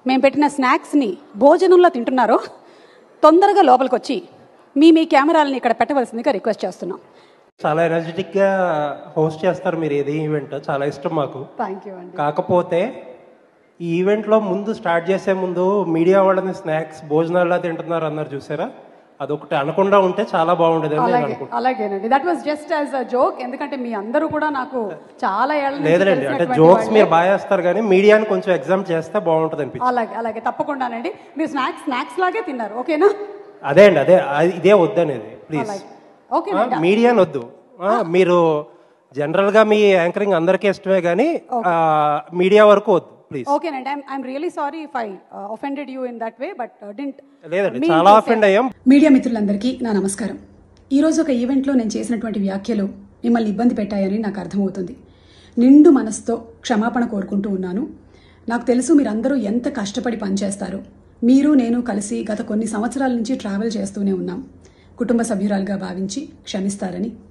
మేము పెట్టిన స్నాక్స్ని భోజనంలో తింటున్నారో తొందరగా లోపలికి వచ్చి మీ మీ కెమెరాలని ఇక్కడ పెట్టవలసిందిగా రిక్వెస్ట్ చేస్తున్నాం చాలా ఎనర్జెటిక్ గా హోస్ట్ చేస్తారు మీరు ఏది ఈవెంట్ చాలా ఇష్టం మాకు థ్యాంక్ యూ అండి కాకపోతే ఈ ఈవెంట్ లో ముందు స్టార్ట్ చేసే ముందు మీడియా వాళ్ళని స్నాక్స్ భోజనాల్లో తింటున్నారు అన్నారు చూసారా అదొకటి అనకుండా ఉంటే చాలా బాగుండేది అని నేను అలాగే అనుకుంటున్నాను అలాగేనండి that was just as a joke ఎందుకంటే మీ అందరూ కూడా నాకు చాలా ఏళ్ళ నుంచి లేదులేండి అంటే తెలిసినటువంటి జోక్స్ వాళ్ళే. మీరు బాగా చేస్తారు కానీ మీడియాని కొంచెం ఎగ్జామ్ చేస్తే బాగుంటుంది అనిపించింది అలాగే అలాగే తప్పకుండానండి మీరు స్నాక్స్ స్నాక్స్ లాగే తిన్నారు ఓకేనా అదే అండి అదే అది- ఇదే వద్దనేది ప్లీజ్ అలాగే ఓకే మీడియాని వద్దు ఆ, మీరు జనరల్ గా మీ యాంకరింగ్ అందరికీ ఇష్టమే కానీ మీడియా వరకు వద్దు ప్లీజ్ ఓకేనండి I'm I am really sorry if I offended you in that way but didn't లేదండి చాలా అఫెండ్ అయ్యాం మీడియా మిత్రులందరికీ నా నమస్కారం ఈరోజు ఒక ఈవెంట్లో నేను చేసినటువంటి వ్యాఖ్యలు మిమ్మల్ని ఇబ్బంది పెట్టాయని నాకు అర్థమవుతుంది నిండు మనసుతో క్షమాపణ కోరుకుంటూ ఉన్నాను నాకు తెలుసు మీరందరూ ఎంత కష్టపడి పనిచేస్తారు మీరు నేను కలిసి గత కొన్ని సంవత్సరాల నుంచి ట్రావెల్ చేస్తూనే ఉన్నాం కుటుంబ సభ్యురాలుగా భావించి క్షమిస్తారని